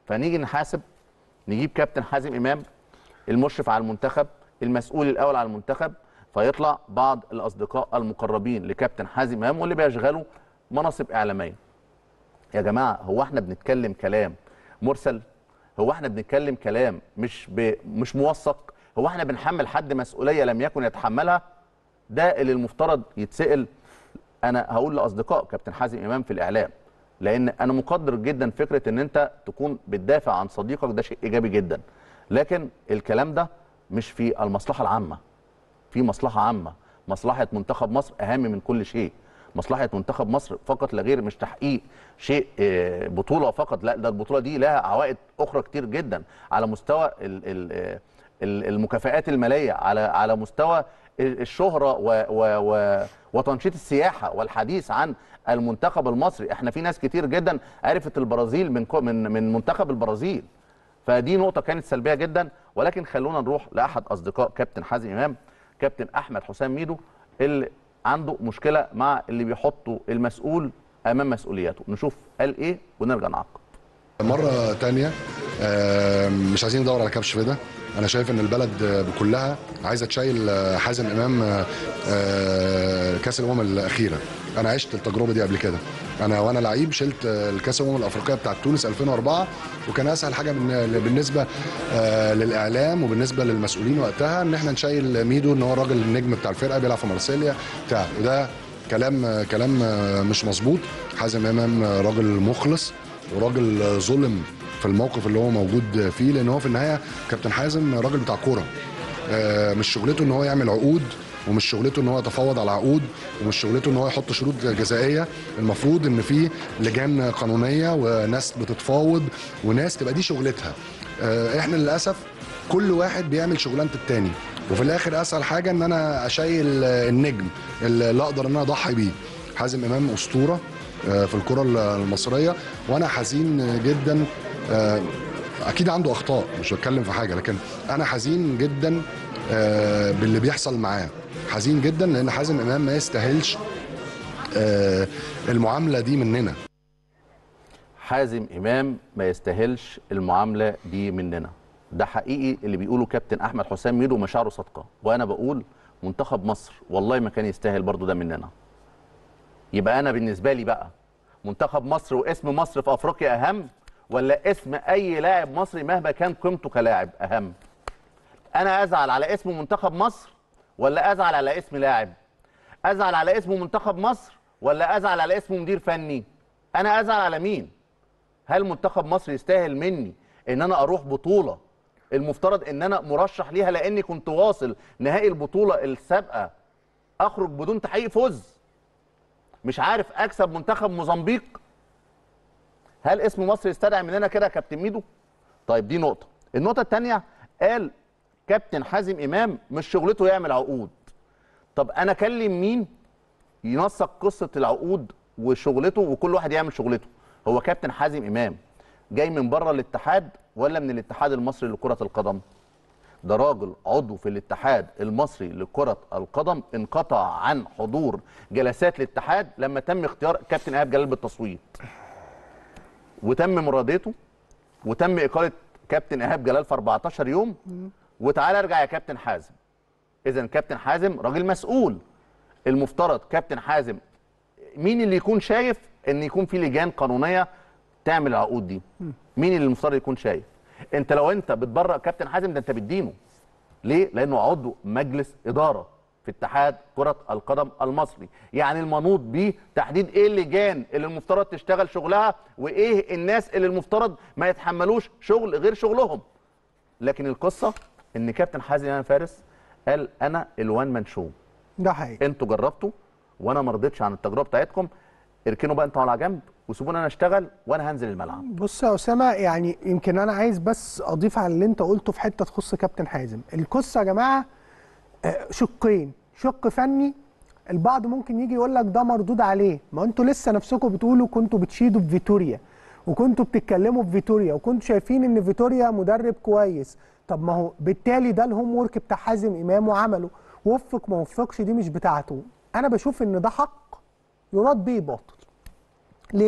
فنيجي نحاسب نجيب كابتن حازم امام المشرف على المنتخب المسؤول الاول على المنتخب فيطلع بعض الاصدقاء المقربين لكابتن حازم امام واللي بيشغلوا مناصب اعلاميه يا جماعه هو احنا بنتكلم كلام مرسل هو احنا بنتكلم كلام مش ب... مش موثق هو احنا بنحمل حد مسؤوليه لم يكن يتحملها ده اللي المفترض يتسال انا هقول لاصدقاء كابتن حازم امام في الاعلام لان انا مقدر جدا فكره ان انت تكون بتدافع عن صديقك ده شيء ايجابي جدا لكن الكلام ده مش في المصلحه العامه في مصلحه عامه مصلحه منتخب مصر اهم من كل شيء مصلحه منتخب مصر فقط لا غير مش تحقيق شيء آه، بطوله فقط لا ده البطوله دي لها عوائد اخرى كتير جدا على مستوى ال ال آه، ال- المكافآت الماليه على على مستوى الشهره و و و وتنشيط السياحه والحديث عن المنتخب المصري احنا في ناس كتير جدا عرفت البرازيل من كو- من من منتخب البرازيل فدي نقطه كانت سلبيه جدا ولكن خلونا نروح لاحد اصدقاء كابتن حازم امام كابتن احمد حسام ميدو اللي عنده مشكله مع اللي بيحطوا المسؤول امام مسؤولياته نشوف قال ايه ونرجع نعقب مرة تانية آه، مش عايزين ندور على كبش فدا انا شايف ان البلد آه، كلها عايزه تشيل آه، حازم امام آه، آه، كاس الامم الاخيره انا عشت التجربه دي قبل كده انا وانا لعيب شلت آه، الكاس الامم الافريقيه بتاعت تونس 2004 وكان اسهل حاجه من- بالنسبه آه، للاعلام وبالنسبه للمسؤولين وقتها ان احنا نشيل ميدو ان هو الراجل النجم بتاع الفرقه بيلعب في مارسيليا بتاع وده كلام كلام آه، مش مظبوط حازم امام آه، راجل مخلص وراجل آه، ظلم في الموقف اللي هو موجود فيه لان هو في النهايه كابتن حازم راجل بتاع كوره آه، مش شغلته ان هو يعمل عقود ومش شغلته ان هو يتفاوض على عقود ومش شغلته ان هو يحط شروط جزائيه المفروض ان في لجان قانونيه وناس بتتفاوض وناس تبقى دي شغلتها آه، احنا للاسف كل واحد بيعمل شغلانه التاني وفي الاخر اسهل حاجه ان انا اشيل آه، النجم اللي اقدر ان انا اضحي بيه حازم امام اسطوره آه، في الكره المصريه وانا حزين جدا آه، اكيد عنده اخطاء مش بتكلم في حاجه لكن انا حزين جدا آه، باللي بيحصل معاه حزين جدا لان حازم امام ما يستاهلش آه، المعامله دي مننا حازم امام ما يستاهلش المعامله دي مننا ده حقيقي اللي بيقوله كابتن احمد حسام ميدو مشاعره صادقه وانا بقول منتخب مصر والله ما كان يستاهل برضو ده مننا يبقى انا بالنسبه لي بقى منتخب مصر واسم مصر في افريقيا اهم ولا اسم اي لاعب مصري مهما كان قيمته كلاعب اهم انا ازعل على اسم منتخب مصر ولا ازعل على اسم لاعب ازعل على اسم منتخب مصر ولا ازعل على اسم مدير فني انا ازعل على مين هل منتخب مصر يستاهل مني ان انا اروح بطوله المفترض ان انا مرشح ليها لاني كنت واصل نهائي البطوله السابقه اخرج بدون تحقيق فوز مش عارف اكسب منتخب موزمبيق هل اسم مصر يستدعي مننا كده يا كابتن ميدو طيب دي نقطه النقطه الثانيه قال كابتن حازم امام مش شغلته يعمل عقود طب انا اكلم مين ينسق قصه العقود وشغلته وكل واحد يعمل شغلته هو كابتن حازم امام جاي من بره الاتحاد ولا من الاتحاد المصري لكره القدم ده راجل عضو في الاتحاد المصري لكره القدم انقطع عن حضور جلسات الاتحاد لما تم اختيار كابتن ايهاب جلال بالتصويت وتم مرادته وتم اقاله كابتن ايهاب جلال في 14 يوم وتعالى ارجع يا كابتن حازم اذا كابتن حازم راجل مسؤول المفترض كابتن حازم مين اللي يكون شايف ان يكون في لجان قانونيه تعمل العقود دي مين اللي المفترض يكون شايف انت لو انت بتبرأ كابتن حازم ده انت بتدينه ليه لانه عضو مجلس اداره في اتحاد كره القدم المصري يعني المنوط بيه تحديد ايه اللجان اللي المفترض تشتغل شغلها وايه الناس اللي المفترض ما يتحملوش شغل غير شغلهم لكن القصه ان كابتن حازم امام فارس قال انا الوان مان شو ده حقيقي انتوا جربتوا وانا ما رضيتش عن التجربه بتاعتكم اركنوا بقى انتوا على جنب وسيبوني انا اشتغل وانا هنزل الملعب بص يا اسامه يعني يمكن انا عايز بس اضيف على اللي انت قلته في حته تخص كابتن حازم القصه يا جماعه آه، شقين شق فني البعض ممكن يجي يقول لك ده مردود عليه ما انتوا لسه نفسكم بتقولوا كنتوا بتشيدوا بفيتوريا وكنتوا بتتكلموا بفيتوريا وكنتوا شايفين ان فيتوريا مدرب كويس طب ما هو بالتالي ده الهوم ورك بتاع حازم امام وعمله وفق ما وفقش دي مش بتاعته انا بشوف ان ده حق يراد بيه باطل ليه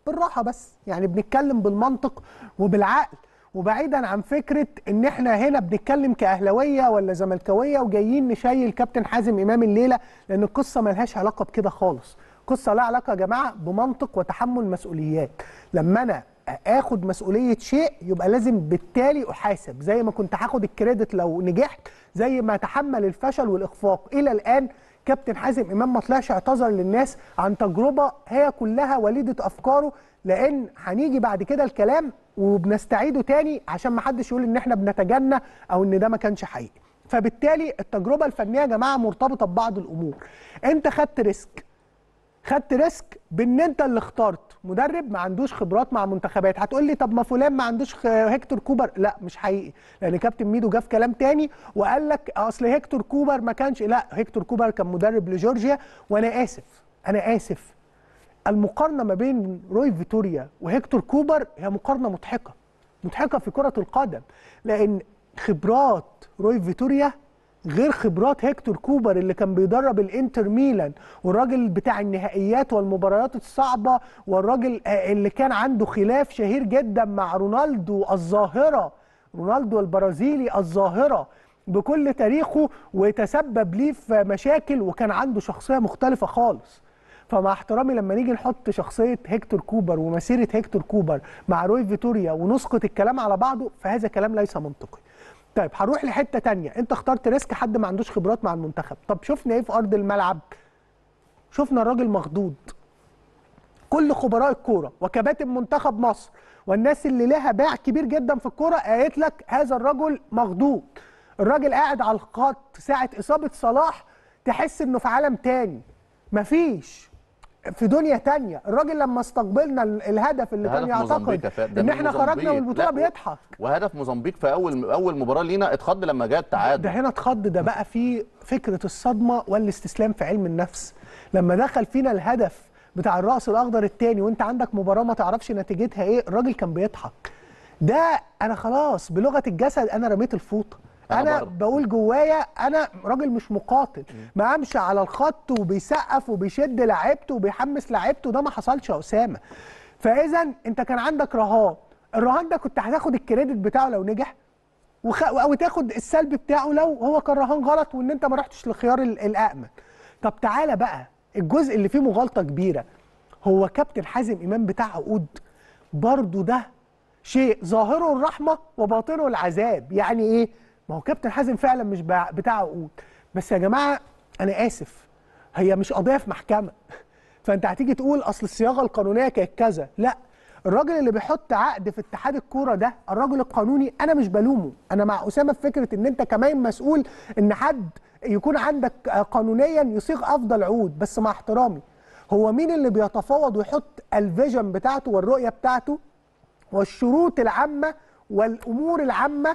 بالراحه بس يعني بنتكلم بالمنطق وبالعقل وبعيدا عن فكره ان احنا هنا بنتكلم كاهلاويه ولا زملكاويه وجايين نشيل كابتن حازم امام الليله لان القصه ملهاش علاقه بكده خالص قصه لها علاقه يا جماعه بمنطق وتحمل مسؤوليات لما انا اخد مسؤوليه شيء يبقى لازم بالتالي احاسب زي ما كنت هاخد الكريدت لو نجحت زي ما اتحمل الفشل والاخفاق الى الان كابتن حازم امام ما طلعش اعتذر للناس عن تجربه هي كلها وليده افكاره لان هنيجي بعد كده الكلام وبنستعيده تاني عشان ما حدش يقول ان احنا بنتجنى او ان ده ما كانش حقيقي فبالتالي التجربه الفنيه يا جماعه مرتبطه ببعض الامور انت خدت ريسك خدت ريسك بان انت اللي اخترت مدرب ما عندوش خبرات مع منتخبات هتقول لي طب ما فلان ما عندوش خ- هيكتور كوبر لا مش حقيقي لان كابتن ميدو جاب كلام تاني وقال لك اصل هيكتور كوبر ما كانش لا هيكتور كوبر كان مدرب لجورجيا وانا اسف انا اسف المقارنه ما بين روي فيتوريا وهيكتور كوبر هي مقارنه مضحكه مضحكه في كره القدم لان خبرات روي فيتوريا غير خبرات هيكتور كوبر اللي كان بيدرب الانتر ميلان والراجل بتاع النهائيات والمباريات الصعبه والراجل آه، اللي كان عنده خلاف شهير جدا مع رونالدو الظاهره رونالدو البرازيلي الظاهره بكل تاريخه وتسبب ليه في مشاكل وكان عنده شخصيه مختلفه خالص فمع احترامي لما نيجي نحط شخصيه هيكتور كوبر ومسيره هيكتور كوبر مع روي فيتوريا ونسقط الكلام على بعضه فهذا كلام ليس منطقي طيب هنروح لحته تانية انت اخترت ريسك حد ما عندوش خبرات مع المنتخب طب شفنا ايه في ارض الملعب شفنا الراجل مخضوض كل خبراء الكوره وكباتن منتخب مصر والناس اللي لها باع كبير جدا في الكوره قالت لك هذا الرجل مخضوض الراجل قاعد على الخط ساعه اصابه صلاح تحس انه في عالم تاني مفيش في دنيا تانية الراجل لما استقبلنا ال- الهدف اللي كان هدف موزمبيق يعتقد يا فهد، ده ان من احنا خرجنا من موزمبيق. البطوله لا، و- بيضحك وهدف موزمبيق في اول اول مباراه لينا اتخض لما جاء التعادل ده هنا اتخض ده بقى في فكره الصدمه والاستسلام في علم النفس لما دخل فينا الهدف بتاع الراس الاخضر الثاني وانت عندك مباراه ما تعرفش نتيجتها ايه الراجل كان بيضحك ده انا خلاص بلغه الجسد انا رميت الفوطه أنا انا برضه. بقول جوايا انا راجل مش مقاتل ما امشي على الخط وبيسقف وبيشد لعيبته وبيحمس لعيبته ده ما حصلش يا اسامه فاذا انت كان عندك رهان الرهان ده كنت هتاخد الكريدت بتاعه لو نجح وخ... او تاخد السلب بتاعه لو هو كان رهان غلط وان انت ما رحتش للخيار ال- الامن طب تعالى بقى الجزء اللي فيه مغالطه كبيره هو كابتن حازم امام بتاع عقود برضه ده شيء ظاهره الرحمه وباطنه العذاب يعني ايه ما هو كابتن حازم فعلا مش بع- بتاع عقود بس يا جماعه انا اسف هي مش قضيه في محكمه فانت هتيجي تقول اصل الصياغه القانونيه كانت كذا لا الراجل اللي بيحط عقد في اتحاد الكوره ده الراجل القانوني انا مش بلومه انا مع اسامه في فكره ان انت كمان مسؤول ان حد يكون عندك آه، قانونيا يصيغ افضل عقود بس مع احترامي هو مين اللي بيتفاوض ويحط الفيجن بتاعته والرؤيه بتاعته والشروط العامه والامور العامه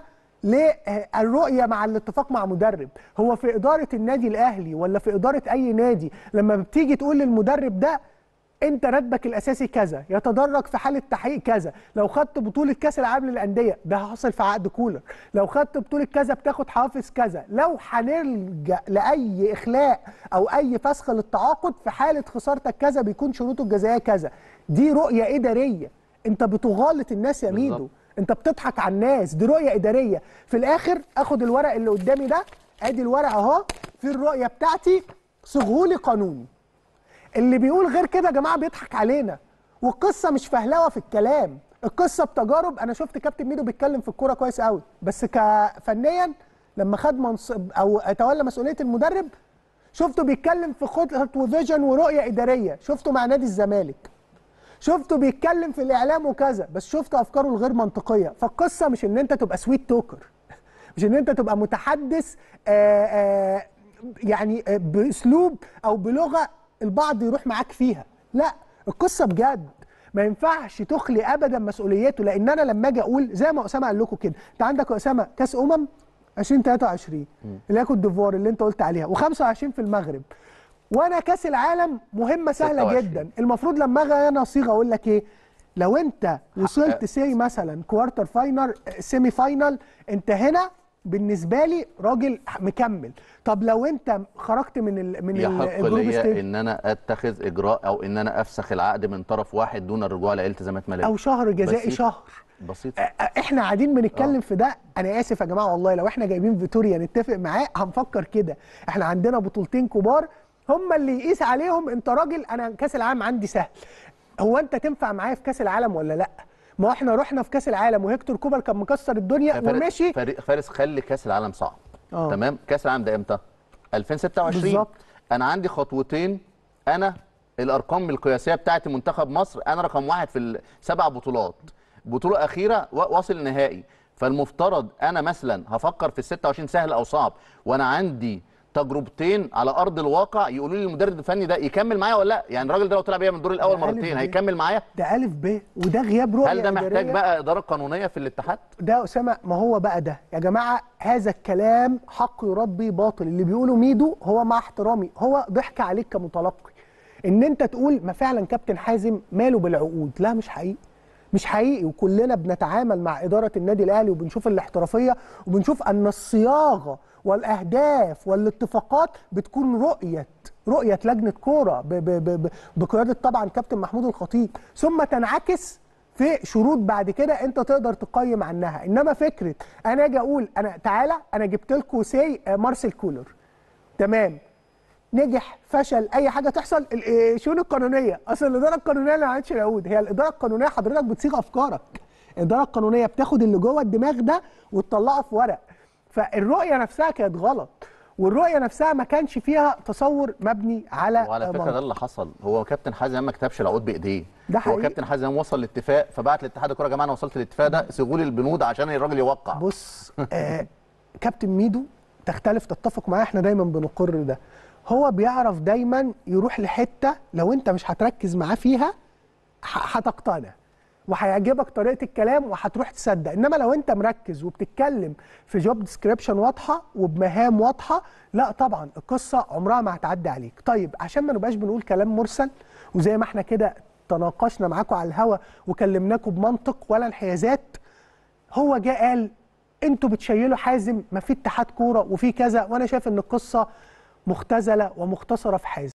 للرؤيه مع الاتفاق مع مدرب هو في اداره النادي الاهلي ولا في اداره اي نادي لما بتيجي تقول للمدرب ده انت راتبك الاساسي كذا يتدرج في حاله تحقيق كذا لو خدت بطوله كاس العالم للانديه ده حصل في عقد كولر لو خدت بطوله كذا بتاخد حافز كذا لو هنلجا لاي اخلاء او اي فسخ للتعاقد في حاله خسارتك كذا بيكون شروطه الجزائيه كذا دي رؤيه اداريه انت بتغالط الناس يا ميدو بالظبط. انت بتضحك على الناس دي رؤيه اداريه في الاخر اخد الورق اللي قدامي ده ادي الورق اهو في الرؤيه بتاعتي صغهولي قانوني اللي بيقول غير كده يا جماعه بيضحك علينا والقصه مش فهلوه في الكلام القصه بتجارب انا شفت كابتن ميدو بيتكلم في الكوره كويس قوي بس كفنيا لما خد منصب او تولى مسؤوليه المدرب شفته بيتكلم في خطط وفيجن ورؤيه اداريه شفته مع نادي الزمالك شفته بيتكلم في الاعلام وكذا بس شفت افكاره الغير منطقيه فالقصه مش ان انت تبقى سويت توكر مش ان انت تبقى متحدث آآ آآ يعني آه، باسلوب او بلغه البعض يروح معاك فيها لا القصه بجد ما ينفعش تخلي ابدا مسؤوليته لان انا لما اجي اقول زي ما اسامه قال لكم كده انت عندك يا اسامه كاس امم 2023 اللي هي كوت ديفوار اللي انت قلت عليها و25 في المغرب وانا كاس العالم مهمه سهله 26. جدا المفروض لما اجي انا صيغه اقول لك ايه لو انت وصلت سي مثلا كوارتر فاينل سيمي فاينل انت هنا بالنسبه لي راجل مكمل طب لو انت خرجت من ال من ال- يحق الجروب ليا ستيج ان انا اتخذ اجراء او ان انا افسخ العقد من طرف واحد دون الرجوع لاي التزامات ماليه او شهر جزائي بسيط. شهر بسيط أ- أ- احنا قاعدين بنتكلم في ده انا اسف يا جماعه والله لو احنا جايبين فيتوريا نتفق معاه هنفكر كده احنا عندنا بطولتين كبار هم اللي يقيس عليهم انت راجل انا كاس العالم عندي سهل هو انت تنفع معايا في كاس العالم ولا لا ما هو احنا رحنا في كاس العالم وهيكتور كوبر كان مكسر الدنيا فارس- ومشي فارس, فارس خلي كاس العالم صعب آه. تمام كاس العالم ده امتى 2026 بالظبط. انا عندي خطوتين انا الارقام القياسيه بتاعت منتخب مصر انا رقم واحد في السبع بطولات بطوله اخيره و- واصل النهائي فالمفترض انا مثلا هفكر في ال 26 سهل او صعب وانا عندي تجربتين على ارض الواقع يقولوا لي المدرب الفني ده يكمل معايا ولا لا يعني الراجل ده لو طلع بيا من الدور الاول ده ألف مرتين ب. هيكمل معايا ده الف ب وده غياب رؤيه هل ده محتاج إدارية. بقى اداره قانونيه في الاتحاد ده اسامه ما هو بقى ده يا جماعه هذا الكلام حق يراد به باطل اللي بيقوله ميدو هو مع احترامي هو ضحك عليك كمتلقي ان انت تقول ما فعلا كابتن حازم ماله بالعقود لا مش حقيقي مش حقيقي وكلنا بنتعامل مع اداره النادي الاهلي وبنشوف الاحترافيه وبنشوف ان الصياغه والاهداف والاتفاقات بتكون رؤيه رؤيه لجنه كوره ب- ب- ب- ب- بقياده طبعا كابتن محمود الخطيب ثم تنعكس في شروط بعد كده انت تقدر تقيم عنها انما فكره انا اجي اقول انا تعالى انا جبت لكم سي مارسيل كولر تمام نجح فشل اي حاجه تحصل ال- إيه، الشؤون القانونيه اصل الاداره القانونيه اللي ما عملتش العقود هي الاداره القانونيه حضرتك بتصيغ افكارك الاداره القانونيه بتاخد اللي جوه الدماغ ده وتطلعه في ورق فالرؤيه نفسها كانت غلط والرؤيه نفسها ما كانش فيها تصور مبني على وعلى فكره منطق. ده اللي حصل هو كابتن حازم ما كتبش العقود بايديه ده هو حقيقي. كابتن حازم وصل لاتفاق فبعت لاتحاد الكوره يا جماعه انا وصلت للاتفاق ده صيغوا لي البنود عشان الراجل يوقع بص آه كابتن ميدو تختلف تتفق معاه احنا دايما بنقر ده هو بيعرف دايما يروح لحته لو انت مش هتركز معاه فيها ح- هتقتنع وهيعجبك طريقه الكلام وهتروح تصدق انما لو انت مركز وبتتكلم في جوب ديسكريبشن واضحه وبمهام واضحه لا طبعا القصه عمرها ما هتعدي عليك طيب عشان ما نبقاش بنقول كلام مرسل وزي ما احنا كده تناقشنا معاكم على الهوا وكلمناكم بمنطق ولا انحيازات هو جه قال انتوا بتشيلوا حازم ما في اتحاد كوره وفي كذا وانا شايف ان القصه مختزله ومختصره في حازم